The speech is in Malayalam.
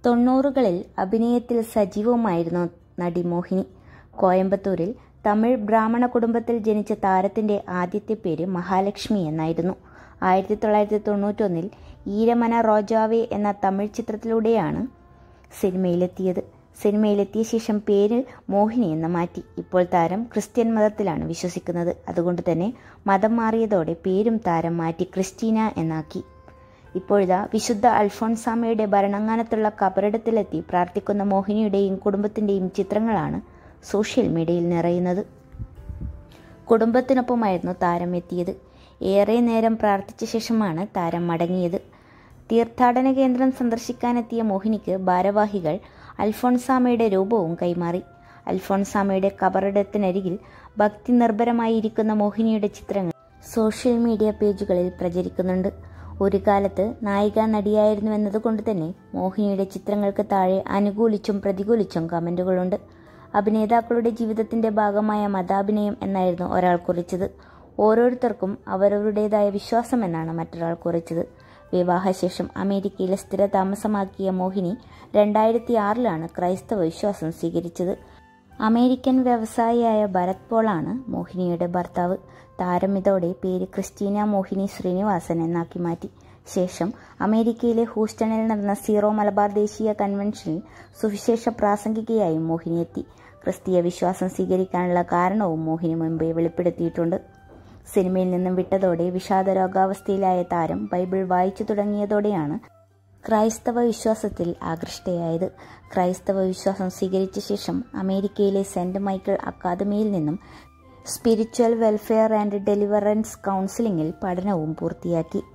തൊണ്ണൂറുകളിൽ അഭിനയത്തിൽ സജീവമായിരുന്നു നടി മോഹിനി കോയമ്പത്തൂരിൽ തമിഴ് ബ്രാഹ്മണ കുടുംബത്തിൽ ജനിച്ച താരത്തിന്റെ ആദ്യത്തെ പേര് മഹാലക്ഷ്മി എന്നായിരുന്നു ആയിരത്തി തൊള്ളായിരത്തി തൊണ്ണൂറ്റൊന്നിൽ ഈരമന റോജാവേ എന്ന തമിഴ് ചിത്രത്തിലൂടെയാണ് സിനിമയിലെത്തിയത് സിനിമയിലെത്തിയ ശേഷം പേര് മോഹിനി എന്ന് മാറ്റി ഇപ്പോൾ താരം ക്രിസ്ത്യൻ മതത്തിലാണ് വിശ്വസിക്കുന്നത് അതുകൊണ്ട് തന്നെ മതം മാറിയതോടെ പേരും താരം മാറ്റി ക്രിസ്റ്റീന എന്നാക്കി ഇപ്പോഴിതാ വിശുദ്ധ അൽഫോൺസാമയുടെ ഭരണങ്ങാനത്തുള്ള കബറിടത്തിലെത്തി പ്രാർത്ഥിക്കുന്ന മോഹിനിയുടെയും കുടുംബത്തിൻ്റെയും ചിത്രങ്ങളാണ് സോഷ്യൽ മീഡിയയിൽ നിറയുന്നത് കുടുംബത്തിനൊപ്പമായിരുന്നു താരം എത്തിയത് ഏറെ നേരം പ്രാർത്ഥിച്ച ശേഷമാണ് താരം മടങ്ങിയത് തീർത്ഥാടന കേന്ദ്രം സന്ദർശിക്കാനെത്തിയ മോഹിനിക്ക് ഭാരവാഹികൾ അൽഫോൺസാമയുടെ രൂപവും കൈമാറി അൽഫോൺസാമയുടെ കബറിടത്തിനരികിൽ ഭക്തി നിർഭരമായിരിക്കുന്ന മോഹിനിയുടെ ചിത്രങ്ങൾ സോഷ്യൽ മീഡിയ പേജുകളിൽ പ്രചരിക്കുന്നുണ്ട് ഒരു കാലത്ത് നായിക നടിയായിരുന്നു എന്നതുകൊണ്ട് തന്നെ മോഹിനിയുടെ ചിത്രങ്ങൾക്ക് താഴെ അനുകൂലിച്ചും പ്രതികൂലിച്ചും കമന്റുകളുണ്ട് അഭിനേതാക്കളുടെ ജീവിതത്തിന്റെ ഭാഗമായ മതാഭിനയം എന്നായിരുന്നു ഒരാൾ കുറിച്ചത് ഓരോരുത്തർക്കും അവരവരുടേതായ വിശ്വാസം എന്നാണ് മറ്റൊരാൾ കുറിച്ചത് വിവാഹശേഷം അമേരിക്കയിൽ സ്ഥിരതാമസമാക്കിയ മോഹിനി രണ്ടായിരത്തി ആറിലാണ് ക്രൈസ്തവ വിശ്വാസം സ്വീകരിച്ചത് അമേരിക്കൻ വ്യവസായിയായ ഭരത് പോളാണ് മോഹിനിയുടെ ഭർത്താവ് താരം ഇതോടെ പേര് ക്രിസ്റ്റീന മോഹിനി ശ്രീനിവാസൻ എന്നാക്കി മാറ്റി ശേഷം അമേരിക്കയിലെ ഹൂസ്റ്റണിൽ നടന്ന സീറോ മലബാർ ദേശീയ കൺവെൻഷനിൽ സുവിശേഷ പ്രാസംഗികയായി മോഹിനി എത്തി ക്രിസ്തീയ വിശ്വാസം സ്വീകരിക്കാനുള്ള കാരണവും മോഹിനി മുമ്പേ വെളിപ്പെടുത്തിയിട്ടുണ്ട് സിനിമയിൽ നിന്നും വിട്ടതോടെ വിഷാദ രോഗാവസ്ഥയിലായ താരം ബൈബിൾ വായിച്ചു തുടങ്ങിയതോടെയാണ് ക്രൈസ്തവ വിശ്വാസത്തിൽ ആകൃഷ്ടയായത് ക്രൈസ്തവ വിശ്വാസം സ്വീകരിച്ച ശേഷം അമേരിക്കയിലെ സെന്റ് മൈക്കിൾ അക്കാദമിയിൽ നിന്നും സ്പിരിച്വൽ വെൽഫെയർ ആൻഡ് ഡെലിവറൻസ് കൗൺസിലിംഗിൽ പഠനവും പൂർത്തിയാക്കി